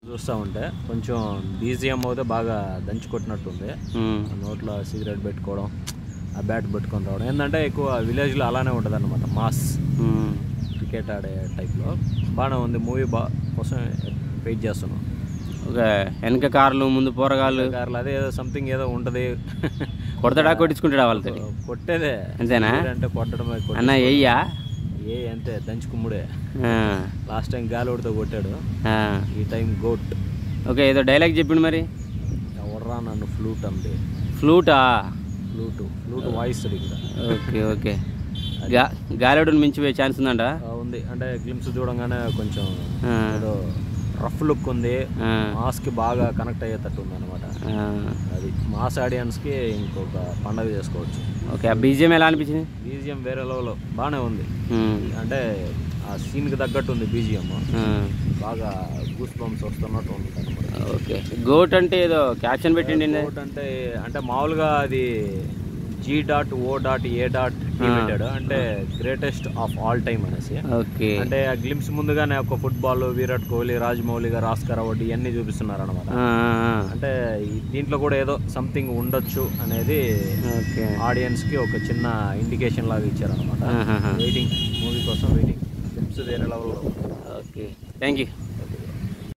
చూస్తూ ఉంటే కొంచెం బీజిఎం అయితే బాగా దంచి కొట్టినట్టుంది ఉమ్, నోట్లో సిగరెట్ పెట్టుకోవడం ఆ బ్యాట్ పెట్టుకొని రావడం ఏంటంటే ఎక్కువ విలేజ్లో అలానే ఉంటుంది అనమాట మాస్ ఉమ్. క్రికెట్ ఆడే టైప్లో బాగానే ఉంది మూవీ బా కోసం వెయిట్ చేస్తున్నాం ఒక వెనక కార్లు ముందు పోరగాళ్ళు కార్లు అదే ఏదో సంథింగ్ ఏదో ఉంటుంది కొడతాడా కొట్టించుకుంటాడా వాళ్ళతో కొట్టేదే అంతేనా అంటే కొట్టడమే కొట్ట- అన్న వెయ్యా ఏ అంతే దంచుకుమ్ముడే లాస్ట్ టైం గాలిడితో కొట్టాడు ఈ టైం గోట్ ఓకే ఏదో డైలాగ్ చెప్పిండు మరి ఎవర్రా నన్ను ఫ్లూట్ అంది ఫ్లూటా ఫ్లూట్ ఫ్లూట్ వాయిస్ ఇక్కడ ఓకే ఓకే గా గాలిడుని మించిపోయే ఛాన్స్ ఉందంట ఆ, ఉంది అంటే గ్లిమ్స్ చూడంగానే కొంచెం ఆ, ఏదో రఫ్ లుక్ ఉంది ఆ, మాస్కి బాగా కనెక్ట్ అయ్యేటట్టు ఉంది అనమాట ఆ. అది మాస్ ఆడియన్స్కి ఇంకొక పండగ చేసుకోవచ్చు ఓకే ఆ బీజిఎం ఎలా అనిపించింది బీజిఎం వేరే లెవెల్ బాగానే ఉంది ఉమ్, అంటే ఆ సీన్కి తగ్గట్టు ఉంది బీజిఎం ఆ. బాగా గూస్ బంప్స్ వస్తున్నట్టు ఉంది అనమాట ఓకే గోట్ అంటే ఏదో క్యాప్షన్ పెట్టిండి కోట్ అంటే అంటే మామూలుగా అది G dot O dot A dot పెట్టాడు అంటే గ్రేటెస్ట్ ఆఫ్ ఆల్ టైమ్ అనేసి ఓకే అంటే ఆ గ్లిమ్స్ ముందుగానే ఒక ఫుట్బాల్ విరాట్ కోహ్లీ రాజమౌళి గారు ఆస్కర్ అవార్డు ఇవన్నీ చూపిస్తున్నారు అనమాట ఆ, ఆ, అంటే ఈ దీంట్లో కూడా ఏదో సంథింగ్ ఉండొచ్చు అనేది ఆ. ఓకే ఆడియన్స్ కి ఒక చిన్న ఇండికేషన్ లాగా ఇచ్చారనమాట ఆహాహా. వెయిటింగ్ మూవీ కోసం వెయిటింగ్ గ్లిమ్స్ వేరే లెవెల్లో ఓకే థ్యాంక్ యూ